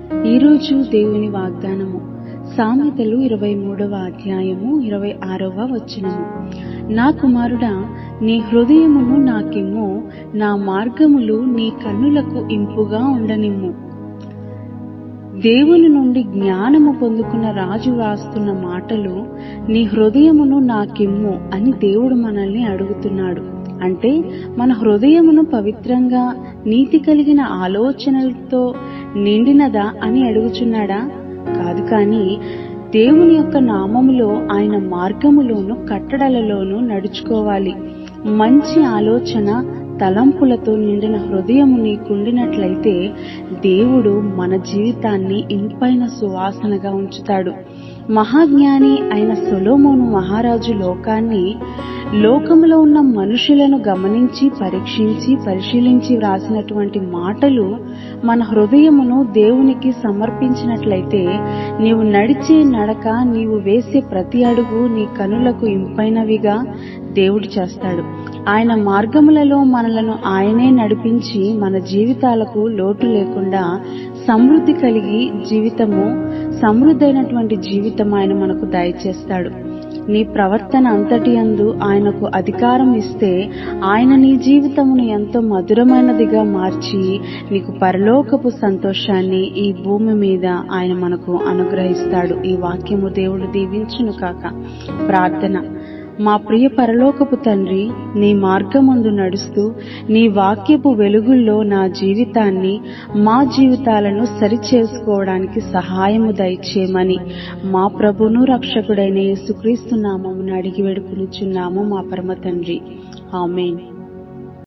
ఈరోజు దేవుని వాగ్దానము సామెతలు ఇరవై మూడవ అధ్యాయము ఇరవై ఆరవ వచనము నా కుమారుడా నీ హృదయమును నాకిమ్ము నా మార్గములు నీ కన్నులకు ఇంపుగా ఉండనిమ్ము దేవుని నుండి జ్ఞానము పొందుకున్న రాజు రాస్తున్న మాటలు నీ హృదయమును నాకిమ్ము అని దేవుడు మనల్ని అడుగుతున్నాడు అంటే మన హృదయమును పవిత్రంగా నీతి కలిగిన ఆలోచనలతో నిండినదా అని అడుగుచున్నాడా కాదు కానీ దేవుని యొక్క నామములో ఆయన మార్గములోను కట్టడలలోను నడుచుకోవాలి మంచి ఆలోచన తలంపులతో నిండిన హృదయము నీకుండినట్లయితే దేవుడు మన జీవితాన్ని ఇంపైన సువాసనగా ఉంచుతాడు మహాజ్ఞాని అయిన సొలోమోను మహారాజు లోకాన్ని లోకములో ఉన్న మనుషులను గమనించి పరీక్షించి పరిశీలించి వ్రాసినటువంటి మాటలు మన హృదయమును దేవునికి సమర్పించినట్లయితే నీవు నడిచే నడక నీవు వేసే ప్రతి అడుగు నీ కనులకు ఇంపైనవిగా దేవుడు చేస్తాడు ఆయన మార్గములలో మనలను ఆయనే నడిపించి మన జీవితాలకు లోటు లేకుండా సమృద్ధి కలిగి జీవితము సమృద్ధైనటువంటి జీవితం ఆయన మనకు దయచేస్తాడు నీ ప్రవర్తన అంతటి అందు ఆయనకు అధికారం ఇస్తే ఆయన నీ జీవితమును ఎంతో మధురమైనదిగా మార్చి నీకు పరలోకపు సంతోషాన్ని ఈ భూమి మీద ఆయన మనకు అనుగ్రహిస్తాడు ఈ వాక్యము దేవుడు దీవించును కాక ప్రార్థన మా ప్రియ పరలోకపు తండ్రి నీ మార్గమందు నడుస్తూ నీ వాక్యపు వెలుగుల్లో నా జీవితాన్ని మా జీవితాలను సరిచేసుకోవడానికి సహాయము దయచేయమని మా ప్రభును రక్షకుడైన యేసుక్రీస్తు నామమును అడిగి వేడుకునిచున్నాము మా పరమ తండ్రి ఆమెన్